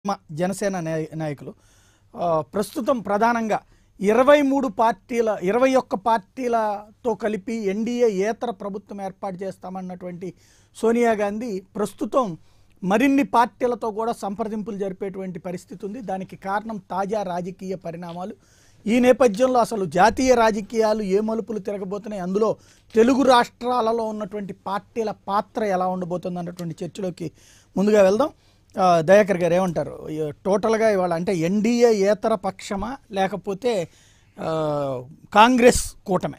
మా జనసేన నాయ- నాయకులు ఆ, ప్రస్తుతం ప్రధానంగా ఇరవై మూడు పార్టీల ఇరవై ఒక్క పార్టీలతో కలిపి ఎన్డీఏ ఏతర ప్రభుత్వం ఏర్పాటు చేస్తామన్నటువంటి సోనియా గాంధీ ప్రస్తుతం మరిన్ని పార్టీలతో కూడా సంప్రదింపులు జరిపేటువంటి పరిస్థితి ఉంది దానికి కారణం తాజా రాజకీయ పరిణామాలు ఈ నేపథ్యంలో అసలు జాతీయ రాజకీయాలు ఏ మలుపులు తిరగబోతున్నాయి అందులో తెలుగు రాష్ట్రాలలో ఉన్నటువంటి పార్టీల పాత్ర ఎలా ఉండబోతుంది అన్నటువంటి చర్చలోకి ముందుగా వెళ్దాం ఆ, దయాకర్ గారు ఏమంటారు ఈ టోటల్గా ఇవాళ అంటే ఎన్డీఏ ఏతర పక్షమా లేకపోతే ఆ, కాంగ్రెస్ కూటమే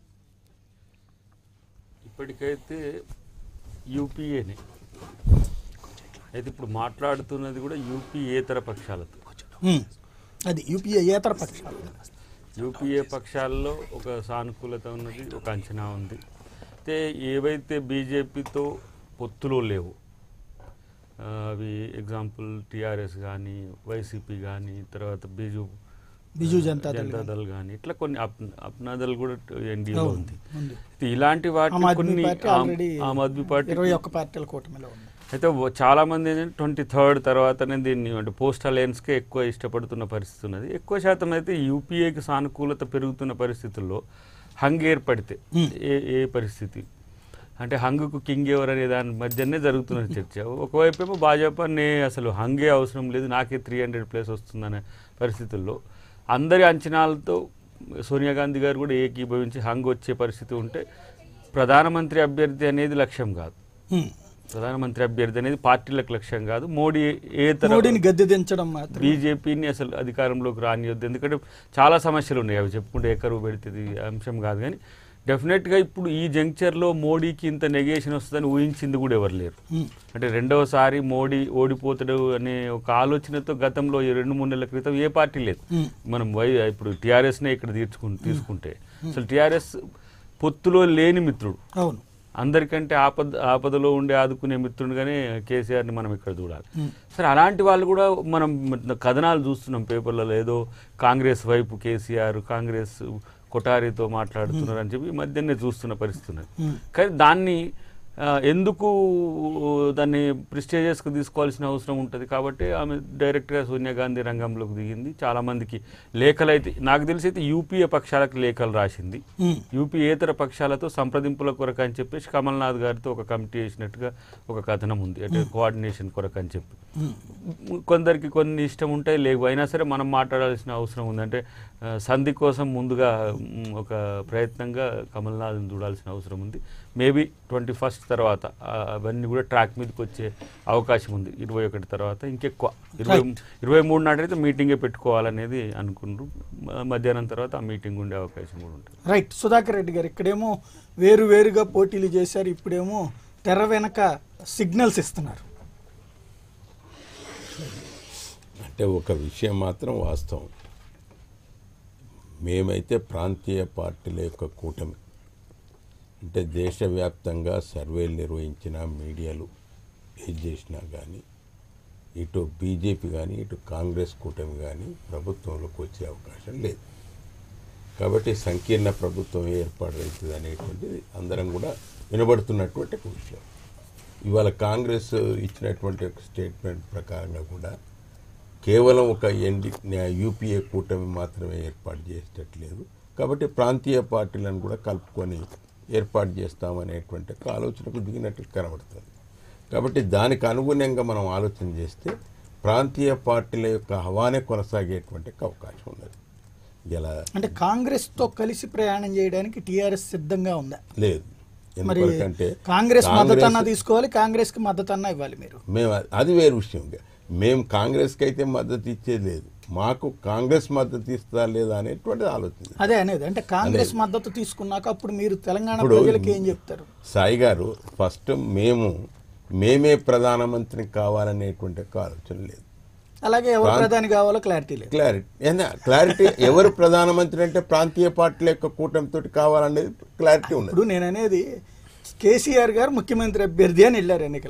ఇప్పటికైతే యూపీఏనే అయితే ఇప్పుడు మాట్లాడుతున్నది కూడా యూపీఏతర పక్షాలతో ఉమ్. అది యూపీఏ ఏతర పక్షాలు యూపీఏ పక్షాల్లో ఒక సానుకూలత ఉన్నది ఒక అంచనా ఉంది అయితే ఏవైతే బీజేపీతో పొత్తులో లేవు ఆ, అవి ఎగ్జాంపుల్ టీఆర్ఎస్ కానీ వైసీపీ కానీ తర్వాత బీజు బిజు జనతా దళ్ జనతా దళ్ కానీ ఇట్లా కొన్ని అప్ అప్నాదల్ కూడా ఎన్డీఏలో అవును, ఉంది ఉంది. అయితే ఇలాంటి వాటి ఆమ్ ఆద్మీ కొన్ని party Aam already Aam Aadmi party ఇరవై ఒక్క పార్టీల కూటమిలో ఉంది అయితే వ- చాలా మంది ఏంటంటే ట్వంటీ థర్డ్ తర్వాతనే దీన్ని అంటే పోస్ట్ అలయన్స్కే ఎక్కువ ఇష్టపడుతున్న పరిస్థితి ఉన్నది ఎక్కువ శాతం అయితే యూపీఏకి సానుకూలత పెరుగుతున్న పరిస్థితుల్లో హంగ్ ఏర్పడితే ఏ ఏ పరిస్థితి అంటే హంగుకు కింగ్ ఎవరు అనే దాని మధ్యనే జరుగుతున్న చర్చ ఒకవైపు ఏమో భాజపా నే అసలు హంగే అవసరం లేదు నాకే త్రీ హండ్రెడ్ ప్లేస్ వస్తుందనే పరిస్థితుల్లో అందరి అంచనాలతో సోనియా గాంధీ గారు కూడా ఏకీభవించి హంగ్ వచ్చే పరిస్థితి ఉంటే ప్రధానమంత్రి అభ్యర్థి అనేది లక్ష్యం కాదు ఉమ్. ప్రధానమంత్రి అభ్యర్థి అనేది పార్టీలకు లక్ష్యం కాదు మోడీ ఏ తర మోడీని గద్దె దించడం మాత్రం బీజేపీని అసలు అధికారంలోకి రానియొద్దు ఎందుకంటే చాలా సమస్యలు ఉన్నాయి అవి చెప్పుకుంటే ఎకరువు పెడుతుంది అంశం కాదు కానీ డెఫినెట్గా ఇప్పుడు ఈ జంక్చర్లో మోడీకి ఇంత నెగేషన్ వస్తుందని ఊహించింది కూడా ఎవరు లేరు ఉమ్. అంటే రెండవసారి మోడీ ఓడిపోతాడు అనే ఒక ఆలోచనతో గతంలో ఈ రెండు మూడు నెలల క్రితం ఏ పార్టీ లేదు ఉమ్. మనం వై ఇప్పుడు టీఆర్ఎస్నే ఇక్కడ తీర్చుకు తీసుకుంటే అసలు టీఆర్ఎస్ పొత్తులో లేని మిత్రుడు అవును అందరికంటే ఆపద ఆపదలో ఉండి ఆదుకునే మిత్రుడుగానే కేసీఆర్ని మనం ఇక్కడ చూడాలి ఉమ్. సరే అలాంటి వాళ్ళు కూడా మనం కథనాలు చూస్తున్నాం పేపర్లలో ఏదో కాంగ్రెస్ వైపు కేసీఆర్ కాంగ్రెస్ కొటారితో మాట్లాడుతున్నారు అని చెప్పి ఈ మధ్యనే చూస్తున్న పరిస్థితి ఉన్నది ఉమ్. కానీ దాన్ని ఆ, ఎందుకు దాన్ని ప్రిస్టేజెస్కి తీసుకోవాల్సిన అవసరం ఉంటుంది కాబట్టి ఆమె డైరెక్ట్గా సోనియా గాంధీ రంగంలోకి దిగింది చాలామందికి లేఖలు అయితే నాకు తెలిసి అయితే యూపీఏ పక్షాలకు లేఖలు రాసింది ఉమ్. యూపీఏతర పక్షాలతో సంప్రదింపుల కొరకు అని చెప్పేసి కమల్నాథ్ గారితో ఒక కమిటీ వేసినట్టుగా ఒక కథనం ఉంది అంటే కోఆర్డినేషన్ కొరకు అని చెప్పి ఉమ్. కొందరికి కొన్ని ఇష్టం ఉంటాయి లేవు అయినా సరే మనం మాట్లాడాల్సిన అవసరం ఉంది అంటే ఆ, సంధి కోసం ముందుగా మ్, ఒక ప్రయత్నంగా కమల్నాథ్ని చూడాల్సిన అవసరం ఉంది మేబీ ట్వంటీ ఫస్ట్ తర్వాత ఆ, అవన్నీ కూడా ట్రాక్ మీదకి వచ్చే అవకాశం ఉంది ఇరవై ఒకటి తర్వాత ఇంకెక్కువ ఇరవై ఇరవై మూడు నాటైతే మీటింగే పెట్టుకోవాలనేది అనుకున్నారు మ- మధ్యాహ్నం తర్వాత ఆ మీటింగ్ ఉండే అవకాశం కూడా ఉంటుంది రైట్ సుధాకర్ రెడ్డి గారు ఇక్కడేమో వేరు వేరుగా పోటీలు చేశారు ఇప్పుడేమో తెర వెనక సిగ్నల్స్ ఇస్తున్నారు అంటే ఒక విషయం మాత్రం వాస్తవం మేమైతే ప్రాంతీయ పార్టీల యొక్క కూటమి అంటే దేశవ్యాప్తంగా సర్వేలు నిర్వహించిన మీడియాలు ఏది చేసినా కానీ ఇటు బీజేపీ కానీ ఇటు కాంగ్రెస్ కూటమి కానీ ప్రభుత్వంలోకి వచ్చే అవకాశం లేదు కాబట్టి సంకీర్ణ ప్రభుత్వం ఏర్పాటు అవుతుంది అనేటువంటిది అందరం కూడా వినబడుతున్నటువంటి ఒక విషయం ఇవాళ కాంగ్రెస్ ఇచ్చినటువంటి ఒక స్టేట్మెంట్ ప్రకారంగా కూడా కేవలం ఒక ఎన్డి యూపీఏ కూటమి మాత్రమే ఏర్పాటు చేసేటట్లేదు కాబట్టి ప్రాంతీయ పార్టీలను కూడా కలుపుకొని ఏర్పాటు చేస్తామనేటువంటి ఒక ఆలోచనకు దిగినట్టు కనబడుతుంది కాబట్టి దానికి అనుగుణంగా మనం ఆలోచన చేస్తే ప్రాంతీయ పార్టీల యొక్క హవానే కొనసాగేటువంటి ఒక అవకాశం ఉన్నది ఇలా అంటే కాంగ్రెస్ తో కలిసి ప్రయాణం చేయడానికి టీఆర్ఎస్ సిద్ధంగా ఉందా లేదు మరి ఎందుకంటే కాంగ్రెస్ మద్దతు అన్నా కాంగ్రెస్- తీసుకోవాలి కాంగ్రెస్ కి మద్దతు అన్నా ఇవ్వాలి మీరు మేము అది- అది వేరు విషయం మేము కాంగ్రెస్కి అయితే మద్దతు ఇచ్చేది లేదు మాకు కాంగ్రెస్ మద్దతు ఇస్తా లేదా అనేటువంటిది ఆలోచన అదే అనేది అంటే కాంగ్రెస్ మద్దతు తీసుకున్నాక అప్పుడు మీరు తెలంగాణ ఇప్పుడు- ప్రజలకి ఏం చెప్తారు సాయి గారు ఫస్ట్ మేము మేమే ప్రధానమంత్రిని కావాలనేటువంటి ఒక ఆలోచన లేదు అలాగే ఎవరు ప్రాంత- ప్రధాని కావాలో క్లారిటీ లేదు క్లారిటీ ఏనా క్లారిటీ ఎవరు ప్రధానమంత్రి అంటే ప్రాంతీయ పార్టీల యొక్క కూటమితో కావాలనేది క్లారిటీ ఉన్నది ఇప్పుడు నేను అనేది కేసీఆర్ గారు ముఖ్యమంత్రి అభ్యర్థి అని వెళ్ళారు ఎన్నికలకి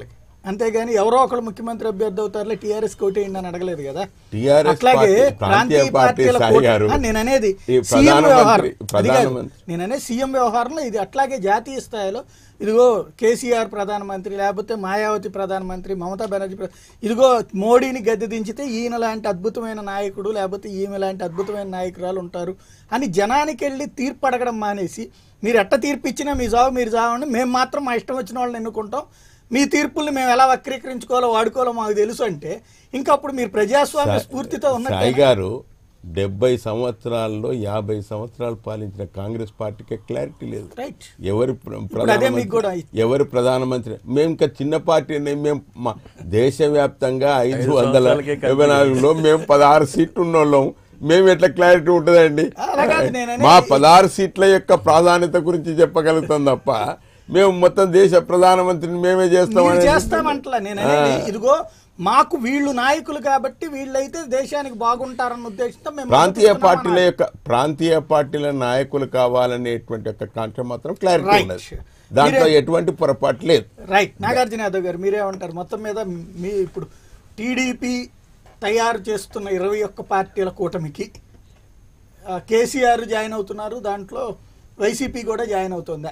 అంతేగాని ఎవరో ఒకరు ముఖ్యమంత్రి అభ్యర్థి అవుతారులే టీఆర్ఎస్ కోటేయండి అని అడగలేదు కదా TRS అట్లాగే పార్టీ- ప్రాంతీయ ప్రాంతీయ పార్టీ పార్టీల సాయి కోట- గారు ఆ, నేను అనేది ఈ సీఎం ప్రధానమంత్రి- వ్యవహారం అది కాదు. ప్రధానమంత్రి- నేననే సీఎం వ్యవహారంలో ఇది అట్లాగే జాతీయ స్థాయిలో ఇదిగో కేసీఆర్ ప్రధానమంత్రి లేకపోతే మాయావతి ప్రధానమంత్రి మమతా బెనర్జీ ప్ర- ఇదిగో మోడీని గద్దె దించితే ఈయన లాంటి అద్భుతమైన నాయకుడు లేకపోతే ఈమె లాంటి అద్భుతమైన నాయకురాలు ఉంటారు అని జనానికి వెళ్ళి తీర్పు అడగడం మానేసి మీరు ఎట్ట తీర్పు ఇచ్చినా మీ జాబు మీరు జావండి మేము మాత్రం మా ఇష్టం వచ్చిన వాళ్ళని ఎన్నుకుంటాం మీ తీర్పుల్ని మేము ఎలా వక్రీకరించుకోవాలో వాడుకోవాలో మాకు తెలుసు అంటే ఇంకా అప్పుడు మీరు ప్రజాస్వామ్య స్ఫూర్తితో సాయి ఉన్నట్టు గారు డెబ్బై సంవత్సరాల్లో యాభై సంవత్సరాలు పాలించిన కాంగ్రెస్ పార్టీకి క్లారిటీ లేదు రైట్ ఎవరు ప్ర- అదే మీకు కూడా ప్రధానమంత్రి ఎవరు ప్రధానమంత్రి మేము ఇంకా చిన్న పార్టీ అండి. మేము మా దేశవ్యాప్తంగా ఐదు ఐదు వందల సంవత్సరాలకే డెబ్బై నాలుగులో మేము పదహారు సీట్లు ఉన్నోళ్ళం మేము ఎట్లా క్లారిటీ ఉంటుందండి అలా కాదు నేను అనేది- మా పదహారు సీట్ల యొక్క ప్రాధాన్యత గురించి చెప్పగలుగుతాం తప్ప మేము మొత్తం దేశ ప్రధానమంత్రిని మేమే మీరు చేస్తామని చేస్తామంటలా నేను అనేది ఇదిగో మాకు వీళ్ళు నాయకులు కాబట్టి వీళ్ళైతే దేశానికి బాగుంటారన్న ఉద్దేశంతో మేము ప్రాంతీయ మద్దతు పార్టీల ఇస్తున్నామని యొక్క ప్రాంతీయ పార్టీల నాయకులు కావాలనేటువంటి యొక్క కాంక్ష మాత్రం క్లారిటీ Right. ఉన్నది దాంట్లో ఎటువంటి పొరపాటు లేదు రైట్ నాగార్జున యాదవ్ గారు మీరేమంటారు మొత్తం మీద మీ ఇప్పుడు టీడీపీ తయారు చేస్తున్న ఇరవై ఒక్క పార్టీల కూటమికి ఆ, కేసీఆర్ జాయిన్ అవుతున్నారు దాంట్లో వైసీపీ కూడా జాయిన్ అవుతుందా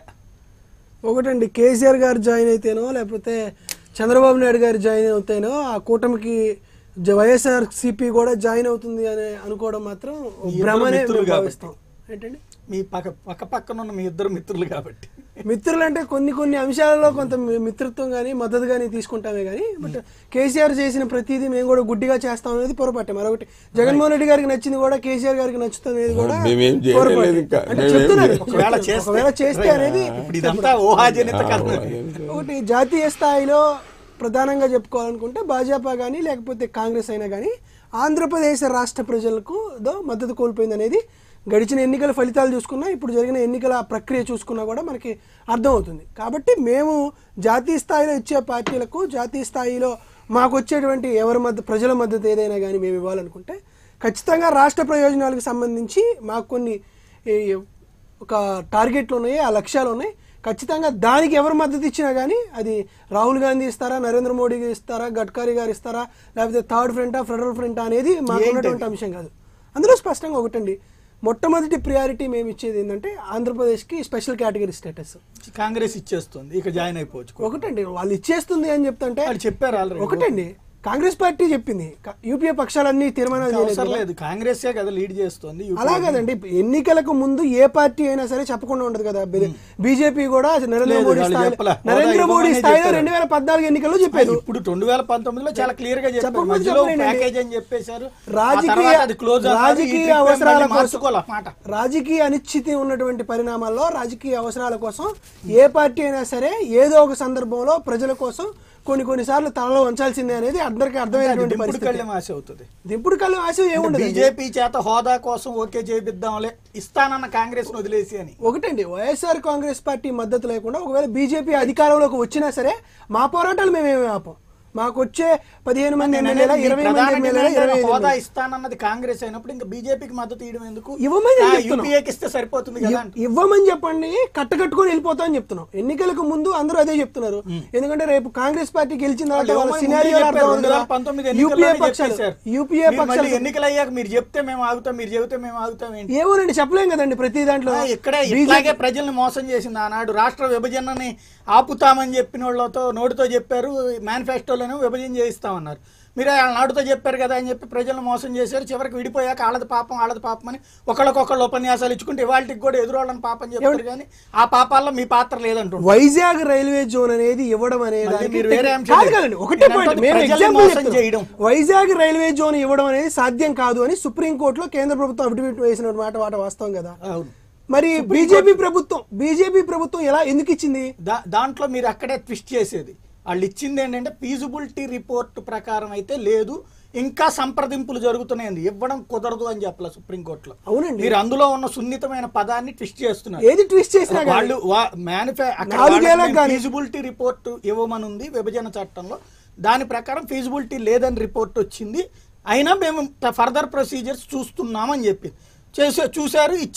ఒకటండి కేసీఆర్ గారు జాయిన్ అయితేనో లేకపోతే చంద్రబాబు నాయుడు గారు జాయిన్ అవుతేనో ఆ కూటమికి జ- వైఎస్ఆర్ సిపి కూడా జాయిన్ అవుతుంది అని అనుకోవడం మాత్రం మీ ఇద్దరు భ్రమనే మిత్రులు మేము కాబట్టి. భావిస్తాం ఏంటండి మీ పక్క పక్క పక్కన ఉన్న మీ ఇద్దరు మిత్రులు కాబట్టి మిత్రులు అంటే కొన్ని కొన్ని అంశాలలో కొంత మి- మిత్రత్వం కానీ మద్దతు కానీ తీసుకుంటామే కానీ బట్ కేసీఆర్ చేసిన ప్రతిదీ మేము కూడా గుడ్డిగా చేస్తాం అనేది పొరపాటే మరొకటి జగన్మోహన్ రెడ్డి గారికి నచ్చింది కూడా కేసీఆర్ గారికి నచ్చుతుంది అనేది కూడా మేమేం చేయలేదు పొరపాటే. ఇంకా. అంటే మేమేం చెప్తున్నారు చేయలేదు. ఒకవేళ చేస్తే ఒకవేళ చేస్తే అనేది ఇప్పుడు ఇదంతా ఊహాజనిత కథ ఒకటి జాతీయ స్థాయిలో ప్రధానంగా చెప్పుకోవాలనుకుంటే భాజపా కానీ లేకపోతే కాంగ్రెస్ అయినా కానీ ఆంధ్రప్రదేశ్ రాష్ట్ర ప్రజలకు దో మద్దతు కోల్పోయింది అనేది గడిచిన ఎన్నికల ఫలితాలు చూసుకున్నా ఇప్పుడు జరిగిన ఎన్నికల ప్రక్రియ చూసుకున్నా కూడా మనకి అర్థమవుతుంది కాబట్టి మేము జాతీయ స్థాయిలో ఇచ్చే పార్టీలకు జాతీయ స్థాయిలో మాకు వచ్చేటువంటి ఎవరి మద్దతు ప్రజల మద్దతు ఏదైనా కానీ మేము ఇవ్వాలనుకుంటే ఖచ్చితంగా రాష్ట్ర ప్రయోజనాలకు సంబంధించి మాకు కొన్ని ఈ ఒక టార్గెట్లు ఉన్నాయి ఆ లక్ష్యాలు ఉన్నాయి ఖచ్చితంగా దానికి ఎవరు మద్దతు ఇచ్చినా కానీ అది రాహుల్ గాంధీ ఇస్తారా నరేంద్ర మోడీ ఇస్తారా గడ్కరీ గారు ఇస్తారా లేకపోతే థర్డ్ ఫ్రంటా ఫెడరల్ ఫ్రంటా అనేది మాకు ఉన్నటువంటి అంశం కాదు అందులో స్పష్టంగా ఒకటండి మొట్టమొదటి ప్రియారిటీ మేము ఇచ్చేది ఏంటంటే ఆంధ్రప్రదేశ్కి స్పెషల్ కేటగిరీ స్టేటస్ కాంగ్రెస్ ఇచ్చేస్తుంది ఇక జాయిన్ అయిపోవచ్చు ఒకటండి వాళ్ళు ఇచ్చేస్తుంది అని చెప్తుంటే వాళ్ళు చెప్పారు ఆల్రెడీ ఒకటండి కాంగ్రెస్ పార్టీ చెప్పింది క- యూపీఏ పక్షాలన్నీ తీర్మానాలు చేయలేదు అవసరం లేదు కాంగ్రెసే కదా లీడ్ చేస్తుంది అలా కదండి ఎన్నికలకు ముందు ఏ పార్టీ అయినా సరే చెప్పకుండా ఉండదు కదా బీజేపీ కూడా నరేంద్ర లేదు, మోడీ వాళ్ళు స్థాయిలో చెప్పలే. నరేంద్ర హోదా మోడీ ఇవ్వమనే స్థాయిలో చెప్పారు. రెండు వేల పద్నాలుగు ఎన్నికల్లో చెప్పారు ఇప్పుడు రెండు వేల పంతొమ్మిదిలో చాలా క్లియర్ గా చెప్పారు చెప్పకపోతే మధ్యలో చెప్పలేనండి. ప్యాకేజ్ అని చెప్పేశారు ఆ రాజకీయ తర్వాత అది క్లోజ్ రాజకీయ అవసరాల కోసం మార్చుకోవాలి మాట రాజకీయ అనిశ్చితి ఉన్నటువంటి పరిణామాల్లో రాజకీయ అవసరాల కోసం ఏ పార్టీ అయినా సరే ఏదో ఒక సందర్భంలో ప్రజల కోసం కొన్ని కొన్నిసార్లు తలలో ఉంచాల్సిందే అనేది అందరికీ అర్థమైనటువంటి దింపుడు పరిస్థితి కళ్ళెం ఆశ అవుతుంది దింపుడు కళ్ళు ఆశ ఏముండదు బీజేపీ చేత హోదా కోసం ఓకే చేపిద్దాంలే ఇస్తానన్న కాంగ్రెస్ వదిలేసి అని ఒకటండి వైఎస్ఆర్ కాంగ్రెస్ పార్టీ మద్దతు లేకుండా ఒకవేళ బీజేపీ అధికారంలోకి వచ్చినా సరే మా పోరాటాలు మేమేమి ఆపం మాకు వచ్చే పదిహేను మంది నేను ఎమ్మెల్యేల అనేది ఇరవై ప్రధాన మంది ఎమ్మెల్యేల డిమాండ్ ఇరవై ఐదు హోదా ఎమ్మెల్యేల. ఇస్తానన్నది కాంగ్రెస్ అయినప్పుడు ఇంకా బీజేపీకి మద్దతు ఇవ్వడం ఎందుకు ఇవ్వమని ఆ, చెప్తున్నాం. యూపీఏకి ఇస్తే సరిపోతుంది కదా ఇవ్- ఇవ్వమని చెప్పండి కట్టకట్టుకొని వెళ్ళిపోతా అని చెప్తున్నాం ఎన్నికలకు ముందు అందరూ అదే చెప్తున్నారు ఎందుకంటే రేపు కాంగ్రెస్ పార్టీ గెలిచిన తర్వాత వాళ్ళు వాళ్ళ ఏమో సినారియో ముందే అర్థం చెప్పారు, అవుతుంది కదా. 2019 యూపీఏ ఎన్నికల్లోనే పక్షాలు చెప్పేశారు. యూపీఏ మీరు మళ్ళీ పక్షాలు ఎన్నికలు అయ్యాక మీరు చెప్తే మేము ఆగుతాం మీరు చెబితే మేము ఆగుతాం ఏంటి ఏమోనండి చెప్పలేం కదండి ప్రతి దాంట్లో ఆ, ఇక్కడే బీజేపీ ఇట్లాగే ప్రజల్ని మోసం చేసింది ఆనాడు రాష్ట్ర విభజనని ఆపుతామని చెప్పిన వాళ్ళతో నోటితో చెప్పారు మేనిఫెస్టోలోనే విభజన చేయిస్తామన్నారు మీరు వాళ్ళ నాడుతో చెప్పారు కదా అని చెప్పి ప్రజలను మోసం చేశారు చివరికి విడిపోయాక ఆళ్ళది పాపం ఆళ్ళది పాపం అని ఒకళ్ళకొకళ్ళు ఉపన్యాసాలు ఇచ్చుకుంటే ఇవాళకి కూడా ఎదురోళ్ళని పాపం చెప్పారు కానీ ఆ పాపాల్లో మీ పాత్ర లేదంటుంటారు వైజాగ్ రైల్వే జోన్ అనేది ఇవ్వడం అనేది మళ్ళీ దానికి మీరు వేరే అంశం కాదు లేదు. కదండి ఒకటే నేను పాయింట్ అంటుంది మేము ప్రజల్ని ఎగ్జాంపుల్ మోసం చెప్తున్నాం. చేయడం. వైజాగ్ రైల్వే జోన్ ఇవ్వడం అనేది సాధ్యం కాదు అని సుప్రీంకోర్టులో కేంద్ర ప్రభుత్వం అఫిడవిట్ వేసిన మాట మాట వాస్తవం కదా అవును మరి బీజేపీ ప్రభుత్వం బీజేపీ ప్రభుత్వం ఎలా ఎందుకు ఇచ్చింది దా దాంట్లో మీరు అక్కడే ట్విస్ట్ చేసేది వాళ్ళు ఇచ్చింది ఏంటంటే ఫీజిబిలిటీ రిపోర్ట్ ప్రకారం అయితే లేదు ఇంకా సంప్రదింపులు జరుగుతున్నాయండి ఇవ్వడం కుదరదు అని చెప్పాలి సుప్రీంకోర్టులో అవునండి. మీరు అందులో ఉన్న సున్నితమైన పదాన్ని ట్విస్ట్ చేస్తున్నారు ఏది ట్విస్ట్ చేసినా కానీ వాళ్ళు మేనిఫే నాలుగేళ్లకు గానీ- ఫీజిబిలిటీ రిపోర్ట్ ఇవ్వమనుంది విభజన చట్టంలో దాని ప్రకారం ఫీజిబిలిటీ లేదని రిపోర్ట్ వచ్చింది అయినా మేము ఫర్దర్ ప్రొసీజర్స్ చూస్తున్నామని చెప్పి చేసే చూశారు ఇచ్చారు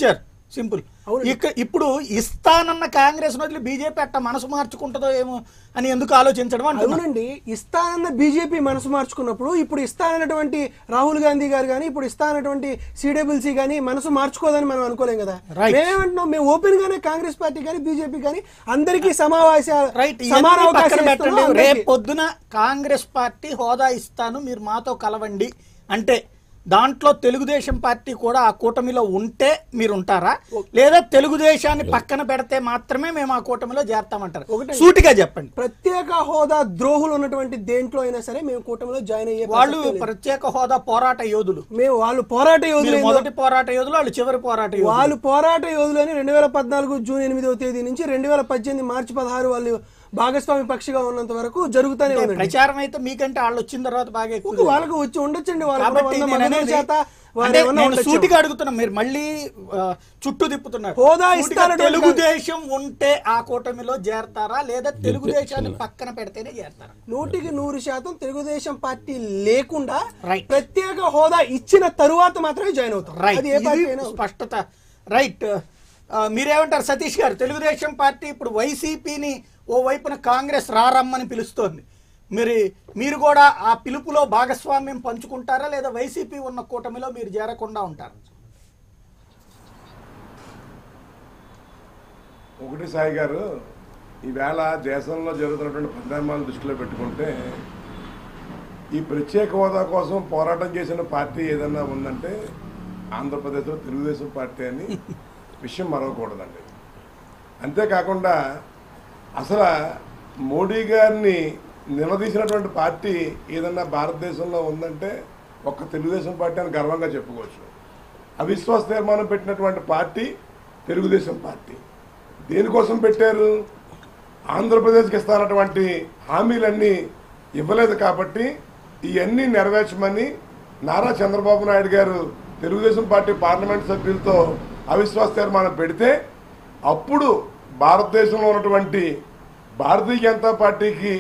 సింపుల్ ఇక ఇప్పుడు ఇస్తానన్న కాంగ్రెస్ వదిలి బీజేపీ అట్ట మనసు మార్చుకుంటుందో ఏమో అని ఎందుకు ఆలోచించడం అంటున్నా అవునండి ఇస్తానన్న బీజేపీ మనసు మార్చుకున్నప్పుడు ఇప్పుడు ఇస్తానన్నటువంటి రాహుల్ గాంధీ గారు కానీ ఇప్పుడు ఇస్తానన్నటువంటి సిడబ్ల్యూసీ కానీ మనసు మార్చుకోదని మనం అనుకోలేం కదా Right. మేమేమంటున్నాం మేము ఓపెన్ గానే కాంగ్రెస్ పార్టీ కానీ బీజేపీ కానీ అందరికీ సమావేశాలు రైట్ సమాన ఇవన్నీ అవకాశం పక్కన ఇస్తున్నాం పెట్టండి అందరికీ. రేపు పొద్దున కాంగ్రెస్ పార్టీ హోదా ఇస్తాను మీరు మాతో కలవండి అంటే దాంట్లో తెలుగుదేశం పార్టీ కూడా ఆ కూటమిలో ఉంటే మీరు ఉంటారా లేదా తెలుగుదేశాన్ని పక్కన పెడితే మాత్రమే మేము ఆ కూటమిలో చేరతామంటారు సూటిగా చెప్పండి ప్రత్యేక హోదా ద్రోహులు ఉన్నటువంటి దేంట్లో అయినా సరే మేము కూటమిలో జాయిన్ అయ్యే వాళ్ళు ప్రసక్తే లేదు. ప్రత్యేక హోదా పోరాట యోధులు మేము వాళ్ళు పోరాట మీరు యోధులు మొదటి పోరాట యోధులు వాళ్ళు చివరి పోరాట యోధులు వాళ్ళు పోరాట యోధులు అని రెండు వేల పద్నాలుగు జూన్ ఎనిమిదవ తేదీ నుంచి రెండు వేల పద్దెనిమిది మార్చి పదహారు వాళ్ళు భాగస్వామి పక్షిగా ఉన్నంత వరకు జరుగుతూనే అంటే ఉందండి ప్రచారం అయితే మీకంటే వాళ్ళు వచ్చిన తర్వాత బాగా ఎక్కువ ఇంకా వాళ్ళకు వచ్చి ఉండొచ్చండి వాళ్ళు కూడా కాబట్టి వంద నేను మంది అనేది- చేత వారు అంటే ఏమన్నా నేను ఉండొచ్చు. సూటిగా అడుగుతున్నా మీరు మళ్ళీ ఆ, చుట్టూ తిప్పుతున్నారు హోదా సూటిగా ఇస్తానటువంటి తెలుగుదేశం ఉంటే ఆ కూటమిలో చేరతారా లేదా తెలుగుదేశాన్ని పక్కన పెడితేనే చేరతారా నూటికి నూరు శాతం తెలుగుదేశం పార్టీ లేకుండా Right. ప్రత్యేక హోదా ఇచ్చిన తరువాత మాత్రమే జాయిన్ అవుతాం రైట్ అది ఏ పార్టీ ఇది అయినా స్పష్టత రైట్ ఆ, మీరేమంటారు సతీష్ గారు తెలుగుదేశం పార్టీ ఇప్పుడు వైసీపీని ఓ వైపున కాంగ్రెస్ రారమ్మని పిలుస్తోంది మీరు మీరు కూడా ఆ పిలుపులో భాగస్వామ్యం పంచుకుంటారా లేదా వైసీపీ ఉన్న కూటమిలో మీరు చేరకుండా ఉంటారా ఒకటి సాయి గారు ఈవేళ దేశంలో జరుగుతున్నటువంటి పరిణామాలను దృష్టిలో పెట్టుకుంటే ఈ ప్రత్యేక హోదా కోసం పోరాటం చేసిన పార్టీ ఏదన్నా ఉందంటే ఆంధ్రప్రదేశ్లో తెలుగుదేశం పార్టీ అని విషయం మరవకూడదండి అంతేకాకుండా అసలు మోడీ గారిని నిలదీసినటువంటి పార్టీ ఏదన్నా భారతదేశంలో ఉందంటే ఒక్క తెలుగుదేశం పార్టీ అని గర్వంగా చెప్పుకోవచ్చు అవిశ్వాస తీర్మానం పెట్టినటువంటి పార్టీ తెలుగుదేశం పార్టీ దేనికోసం పెట్టారు ఆంధ్రప్రదేశ్కి ఇస్తానటువంటి హామీలన్నీ ఇవ్వలేదు కాబట్టి ఇవన్నీ నెరవేర్చమని నారా చంద్రబాబు నాయుడు గారు తెలుగుదేశం పార్టీ పార్లమెంట్ సభ్యులతో అవిశ్వాస తీర్మానం పెడితే అప్పుడు భారతదేశంలో ఉన్నటువంటి భారతీయ జనతా పార్టీకి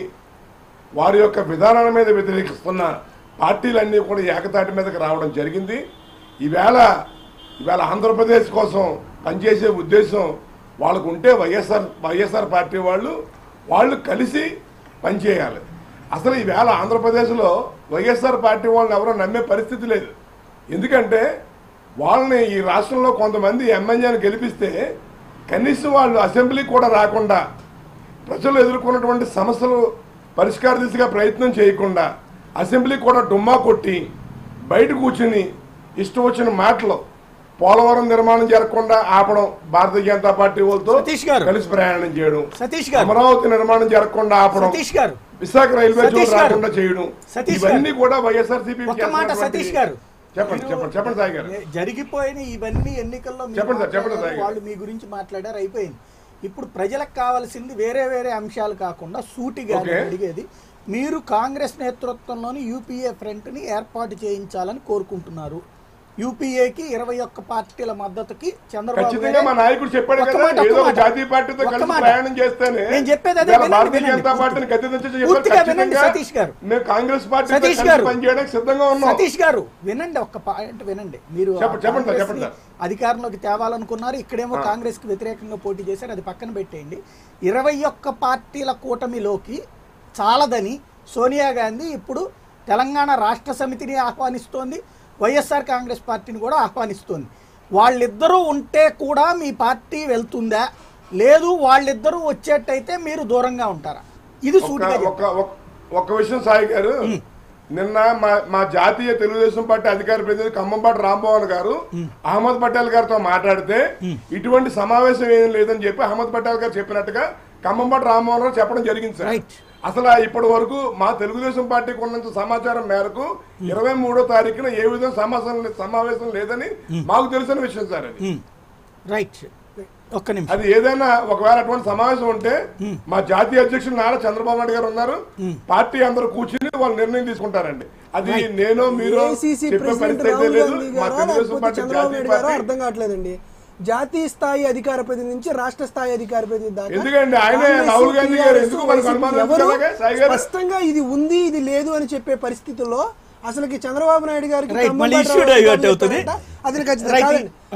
వారి యొక్క విధానాల మీద వ్యతిరేకిస్తున్న పార్టీలన్నీ కూడా ఏకతాటి మీదకి రావడం జరిగింది ఈవేళ ఈవేళ ఆంధ్రప్రదేశ్ కోసం పనిచేసే ఉద్దేశం వాళ్ళకు ఉంటే వైఎస్ఆర్ వైఎస్ఆర్ పార్టీ వాళ్ళు వాళ్ళు కలిసి పనిచేయాలి అసలు ఈవేళ ఆంధ్రప్రదేశ్లో వైఎస్ఆర్ పార్టీ వాళ్ళని ఎవరో నమ్మే పరిస్థితి లేదు ఎందుకంటే వాళ్ళని ఈ రాష్ట్రంలో కొంతమంది ఎమ్మెల్యేని గెలిపిస్తే కనీసం వాళ్ళు అసెంబ్లీ కూడా రాకుండా ప్రజలు ఎదుర్కొన్నటువంటి సమస్యలు పరిష్కార దిశగా ప్రయత్నం చేయకుండా అసెంబ్లీ కూడా డుమ్మా కొట్టి బయట కూర్చుని ఇష్టం వచ్చిన మాటలు పోలవరం నిర్మాణం జరగకుండా ఆపడం భారతీయ జనతా పార్టీ వాళ్ళతో సతీష్ గారు. కలిసి ప్రయాణం చేయడం సతీష్ గారు. అమరావతి నిర్మాణం జరగకుండా ఆపడం సతీష్ గారు విశాఖ రైల్వే జోన్ సతీష్ గారు. రాకుండా చేయడం సతీష్ ఇవన్నీ కూడా వైఎస్ఆర్సీపీ ఒక్క మాట సతీష్ గారు చెప్పండి మీరు చెప్పండి చెప్పండి సాయి గారు ఏ- జరిగిపోయిన ఇవన్నీ ఎన్నికల్లో మీరు చెప్పండి సార్, చెప్పండి మాట్లాడారు, సాయి గారు. వాళ్ళు మీ గురించి మాట్లాడారు అయిపోయింది ఇప్పుడు ప్రజలకు కావాల్సింది వేరే వేరే అంశాలు కాకుండా సూటిగా ఓకే. నేను అడిగేది మీరు కాంగ్రెస్ నేతృత్వంలోని యూపీఏ ఫ్రంట్ ని ఏర్పాటు చేయించాలని కోరుకుంటున్నారు యూపీఏకి ఇరవై ఒక్క పార్టీల మద్దతుకి చంద్రబాబు ఖచ్చితంగా మా గారే- నాయకుడు చెప్పాడు ఒక్క కదా మాట, ఒక్క ఏదో ఒక మాట. జాతీయ పార్టీతో ఒక్క కలిసి మాట. ప్రయాణం చేస్తేనే నేను చెప్పేది అదే ఇవాళ వినండి, భారతీయ వినండి, జనతా పూర్తిగా. పార్టీని గద్దెదించే చెప్పారు. పూర్తిగా వినండి, ఖచ్చితంగా సతీష్ గారు. మేము కాంగ్రెస్ పార్టీ సతీష్ గారు. పనిచేయడానికి సిద్ధంగా ఉన్నాం సతీష్ గారు వినండి ఒక్క పాయింట్ వినండి మీరు ఆ చెప్పండి, చెప్పండి సార్, కాంగ్రెస్ని చెప్పండి సార్. అధికారంలోకి తేవాలనుకున్నారు ఇక్కడేమో కాంగ్రెస్ కి వ్యతిరేకంగా పోటీ చేశారు అది పక్కన పెట్టేయండి ఇరవై ఒక్క పార్టీల కూటమిలోకి చాలదని సోనియా గాంధీ ఇప్పుడు తెలంగాణ రాష్ట్ర సమితిని ఆహ్వానిస్తోంది వైఎస్ఆర్ కాంగ్రెస్ పార్టీని కూడా ఆహ్వానిస్తోంది వాళ్ళిద్దరూ ఉంటే కూడా మీ పార్టీ వెళ్తుందా లేదు వాళ్ళిద్దరూ వచ్చేట్టయితే మీరు దూరంగా ఉంటారా ఇది ఒక సూటిగా చెప్పండి. ఒక ఒక- ఒక విషయం సాయి గారు నిన్న మా మా జాతీయ తెలుగుదేశం పార్టీ అధికార ప్రతినిధి ఖమ్మంపాటి రామ్మోహన్ గారు అహ్మద్ పటేల్ గారితో మాట్లాడితే ఇటువంటి సమావేశం ఏం లేదని చెప్పి అహ్మద్ పటేల్ గారు చెప్పినట్టుగా ఖమ్మంపాటి రామ్మోహన్ గారు చెప్పడం జరిగింది సార్ Right. అసలు ఇప్పటి వరకు మా తెలుగుదేశం పార్టీకి ఉన్నంత సమాచారం మేరకు ఇరవై మూడో తారీఖున ఏ విధంగా సమావేశం సమావేశం లేదని మాకు తెలిసిన విషయం సార్ అది ఉమ్. రైట్ ఒక్క నిమిషం అది ఏదైనా ఒకవేళ అటువంటి సమావేశం ఉంటే మా జాతీయ అధ్యక్షులు నారా చంద్రబాబు నాయుడు గారు ఉన్నారు పార్టీ అందరూ కూర్చుని వాళ్ళు నిర్ణయం తీసుకుంటారండి అది నేను మీరు ఏఐసిసి చెప్పే ప్రెసిడెంట్ పరిస్థితి అయితే రాహుల్ లేదు గాంధీ మా గారో తెలుగుదేశం లేకపోతే పార్టీ చంద్రబాబు జాతీయ నాయుడు గారో పార్టీ అర్థం కావట్లేదండి జాతీయ స్థాయి అధికార ప్రతినిధి నుంచి రాష్ట్ర స్థాయి అధికార ప్రతినిధి దాకా ఎందుకండి? ఆయనే కాంగ్రెస్, రాహుల్ గాంధీ గారు TRS, ఎందుకు మనకు వైసీపీ అనుమానం ఎవరు వచ్చేలాగా? సాయి గారు? స్పష్టంగా ఇది ఉంది ఇది లేదు అని చెప్పే పరిస్థితుల్లో అసలుకి చంద్రబాబు నాయుడు గారికి Right, ఖమ్మం మళ్ళీ పట్ల issue రావు divert గారు అవుతుంది. చెప్తారంట. అది ఖచ్చితంగా Right. కాదండి. ఆ.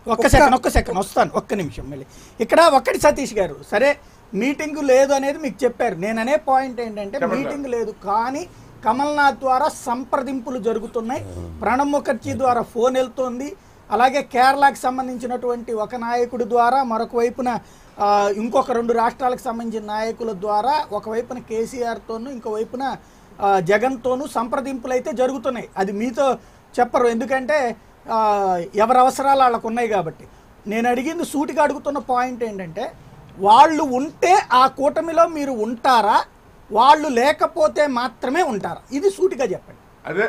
ఒక్క సెకండ్ ఒక్క సెకండ్ వస్తాను ఒక్క నిమిషం మళ్ళీ ఇక్కడ ఒక్కటి సతీష్ గారు సరే మీటింగ్ లేదు అనేది మీకు చెప్పారు నేను అనే పాయింట్ ఏంటంటే చెప్పండి. మీటింగ్ లేదు కానీ కమల్నాథ్ ద్వారా సంప్రదింపులు జరుగుతున్నాయి ప్రణబ్ ముఖర్జీ ద్వారా ఫోన్ వెళ్తోంది అలాగే కేరళకు సంబంధించినటువంటి ఒక నాయకుడి ద్వారా మరొక వైపున ఆ, ఇంకొక రెండు రాష్ట్రాలకు సంబంధించిన నాయకుల ద్వారా ఒకవైపున కేసీఆర్తోనూ ఇంకో వైపున ఆ, జగన్తోనూ సంప్రదింపులు అయితే జరుగుతున్నాయి అది మీతో చెప్పరు ఎందుకంటే ఆ, ఎవరి అవసరాలు వాళ్ళకు ఉన్నాయి కాబట్టి నేను అడిగింది సూటిగా అడుగుతున్న పాయింట్ ఏంటంటే వాళ్ళు ఉంటే ఆ కూటమిలో మీరు ఉంటారా వాళ్ళు లేకపోతే మాత్రమే ఉంటారా ఇది సూటిగా చెప్పండి అదే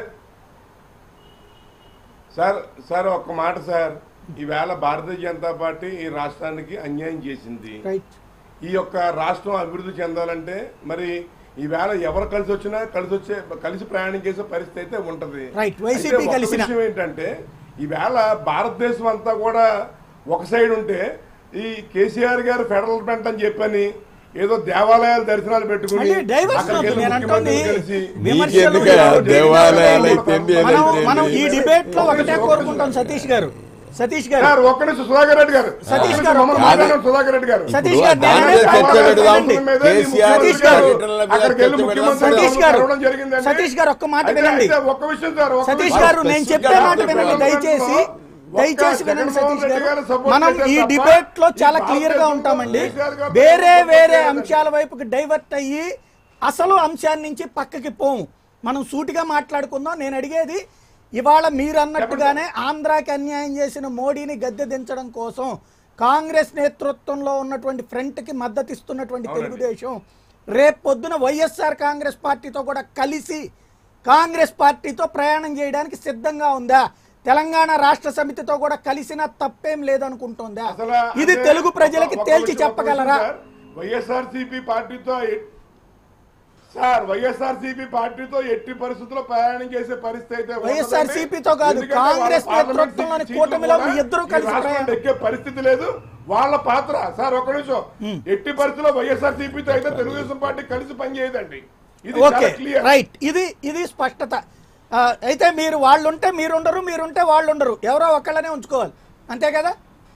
సార్ సార్ ఒక్క మాట సార్ ఈవేళ భారతీయ జనతా పార్టీ ఈ రాష్ట్రానికి అన్యాయం చేసింది రైట్ ఈ యొక్క రాష్ట్రం అభివృద్ధి చెందాలంటే మరి ఈవేళ ఎవరు కలిసి వచ్చినా కలిసి వచ్చే కలిసి ప్రయాణం చేసే పరిస్థితి అయితే ఉంటది Right. YCP అయితే ఒక్క కలిసిన. విషయం ఏంటంటే ఈవేళ భారతదేశం అంతా కూడా ఒక సైడ్ ఉంటే ఈ కేసీఆర్ గారు ఫెడరల్ ఫ్రంట్ అని చెప్పని ఏదో దేవాలయాలు దర్శనాలు పెట్టుకుని మళ్ళీ డైవర్షన్ అక్కడికి వద్దు. వెళ్ళి నేను అంటోంది ముఖ్యమంత్రిని కలిసి విమర్శలు నీకెందుకయ్యా? ఎవరు దేవాలయాలు చేయకూడదు. అయితేంది, మనం ఏదైతేంది. మనం ఈ డిబేట్ లో ఒకటే కోరుకుంటాం సతీష్ గారు సతీష్ గారు సార్ ఒక్క నిమిషం సుధాకర్ రెడ్డి గారు సతీష్ ఒక్క నిమిషం గారు, మమ్మల్ని కాదు. మాట్లాడండి సుధాకర్ రెడ్డి గారు సతీష్ ఇప్పుడు గారు నేను దాని అనే మీద పాయింట్ చర్చ పెడదాం. వినండి. కేసీఆర్ సతీష్ గారు, పర్యటనల మీద అక్కడికి వెళ్ళి చర్చ పెడదాం. ముఖ్యమంత్రి సతీష్ గారు, కలవడం జరిగిందండి. సతీష్ గారు ఒక్క మాట అయితే- వినండి. అయితే ఒక్క విషయం సార్ ఒక్క సతీష్ విషయం. గారు నేను చెప్పే మాట వినండి దయచేసి దయచేసి వినండి సతీష్ గారు మనం ఈ డిబేట్ లో చాలా క్లియర్ గా ఉంటామండి వేరే వేరే అంశాల వైపుకి డైవర్ట్ అయ్యి అసలు అంశాన్ని నుంచి పక్కకి పోము మనం సూటిగా మాట్లాడుకుందాం నేను అడిగేది ఇవాళ మీరు అన్నట్టుగానే ఆంధ్రాకి అన్యాయం చేసిన మోడీని గద్దె దించడం కోసం కాంగ్రెస్ నేతృత్వంలో ఉన్నటువంటి ఫ్రంట్ కి మద్దతు ఇస్తున్నటువంటి తెలుగుదేశం రేపు పొద్దున వైఎస్ఆర్ కాంగ్రెస్ పార్టీతో కూడా కలిసి కాంగ్రెస్ పార్టీతో ప్రయాణం చేయడానికి సిద్ధంగా ఉందా తెలంగాణ రాష్ట్ర సమితితో కూడా కలిసిన తప్పేం లేదనుకుంటుందా అసలు ఇది అంటే తెలుగు ప్రజలకి ఒక- ఒక తేల్చి విషయం- చెప్పగలరా ఒక విషయం సార్, వైఎస్ఆర్సీపీ పార్టీతో ఎ- సార్ వైఎస్ఆర్సీపీ పార్టీతో ఎట్టి పరిస్థితుల్లో ప్రయాణం చేసే పరిస్థితి అయితే ఉండదండి. వైఎస్ఆర్సీపీతో కాదు, ఎందుకంటే వాళ్ళ కాంగ్రెస్ పార్లమెంట్ నేతృత్వంలోని సీట్లు కూటమిలో కూడా మీ ఇద్దరూ ఈ కలిసి రాష్ట్రంలో ప్రయాణం. ఎక్కే పరిస్థితి లేదు వాళ్ళ పాత్ర సార్ ఒక నిమిషం ఎట్టి పరిస్థితుల్లో వైఎస్ఆర్సీపీతో అయితే తెలుగుదేశం పార్టీ కలిసి పనిచేయదండి ఇది ఓకే చాలా క్లియర్ రైట్ ఇది ఇది స్పష్టత ఆ, అయితే మీరు వాళ్ళు ఉంటే మీరు ఉండరు మీరుంటే వాళ్ళు ఉండరు ఎవరో ఒకళ్ళనే ఉంచుకోవాలి అంతే కదా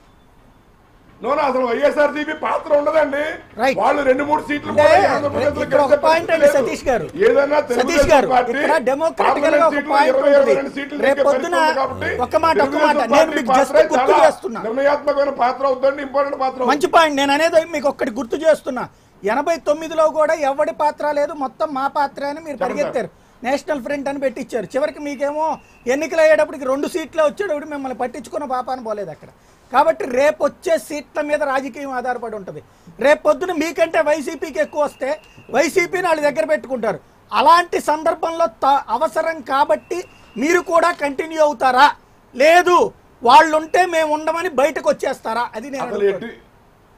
నోనా అసలు వైఎస్ఆర్సీపీ పాత్ర ఉండదండి Right. వాళ్ళు రెండు మూడు సీట్లు అంటే కూడా ఈ ఆంధ్రప్రదేశ్లో ఇక్కడ ఒక గెలిచే పాయింట్ అండి పరిస్థితి సతీష్ గారు. లేదు. ఏదైనా సతీష్ తెలుగుదేశం గారు పార్టీ ఇక్కడ డెమోక్రటికల్ గా ఒక పార్లమెంట్ పాయింట్ సీట్లు ఇరవై ఉంటుంది రెండు సీట్లు రేపు నెగ్గే పొద్దున పరిస్థితి ఉంది కాబట్టి ఒక మాట ఒక మాట తెలుగుదేశం నేను పార్టీ మీకు జస్ట్ పాత్ర గుర్తు చాలా చేస్తున్నా నిర్ణయాత్మకమైన పాత్ర అవుతుంది ఇంపార్టెంట్ పాత్ర అవుతుంది. మంచి పాయింట్ నేను అనేది మీకు ఒక్కటి గుర్తు చేస్తున్నా ఎనభై తొమ్మిదిలో కూడా ఎవడి పాత్ర లేదు మొత్తం మా పాత్ర అని మీరు చెప్పండి పరిగెత్తారు నేషనల్ ఫ్రంట్ అని పెట్టించారు చివరికి మీకేమో ఎన్నికలు అయ్యేటప్పటికి రెండు సీట్లు వచ్చేటప్పుడు మిమ్మల్ని పట్టించుకున్న పాపాన్ని పోలేదు అక్కడ కాబట్టి రేపు వచ్చే సీట్ల మీద రాజకీయం ఆధారపడి ఉంటుంది రేపు పొద్దున మీకంటే వైసీపీకి ఎక్కువ వస్తే వైసీపీని వాళ్ళ దగ్గర పెట్టుకుంటారు అలాంటి సందర్భంలో త- అవసరం కాబట్టి మీరు కూడా కంటిన్యూ అవుతారా లేదు వాళ్ళు ఉంటే మేము ఉండమని బయటకు వచ్చేస్తారా అది నేను అసలు అడుగుతున్నా. ఎట్టి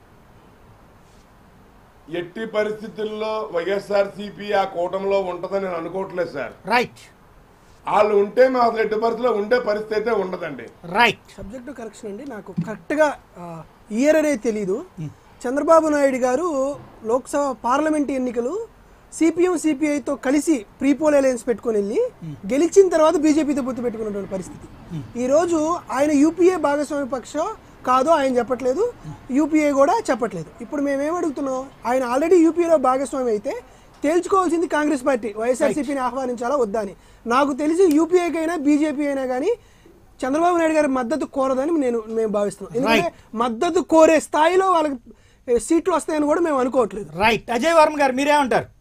ఎట్టి పరిస్థితుల్లో వైఎస్ఆర్సీపీ ఆ కూటమిలో ఉంటుందని నేను అనుకోవట్లేదు సార్ రైట్ వాళ్ళు ఉంటే మేము అసలు ఎట్టి పరిస్థితుల్లో ఉండే పరిస్థితి అయితే ఉండదండి రైట్ సబ్జెక్టు కరెక్షన్ అండి నాకు కరెక్ట్గా ఇయర్ అనేది తెలీదు చంద్రబాబు నాయుడు గారు లోక్సభ పార్లమెంట్ ఎన్నికలు సిపిఎం సిపిఐతో కలిసి ప్రీపోల్ అలయన్స్ పెట్టుకొని వెళ్ళి గెలిచిన తర్వాత బీజేపీతో పొత్తు పెట్టుకున్నటువంటి పరిస్థితి ఈరోజు ఆయన యూపీఏ భాగస్వామ్య పక్షం కాదో ఆయన చెప్పట్లేదు యూపీఏ కూడా చెప్పట్లేదు ఇప్పుడు మేమేం అడుగుతున్నాం ఆయన ఆల్రెడీ యూపీఏలో భాగస్వామి అయితే తేల్చుకోవాల్సింది కాంగ్రెస్ పార్టీ వైఎస్ఆర్సీపీని ఆహ్వానించాలా వద్దా అని నాకు తెలిసి యూపీఏకి అయినా బీజేపీ అయినా కానీ చంద్రబాబు నాయుడు గారి మద్దతు కోరదని నేను మేము భావిస్తున్నాం ఎందుకంటే మద్దతు కోరే స్థాయిలో వాళ్ళకి ఏ, సీట్లు వస్తాయని కూడా మేము అనుకోవట్లేదు రైట్ అజయ్ వర్మ గారు మీరేమంటారు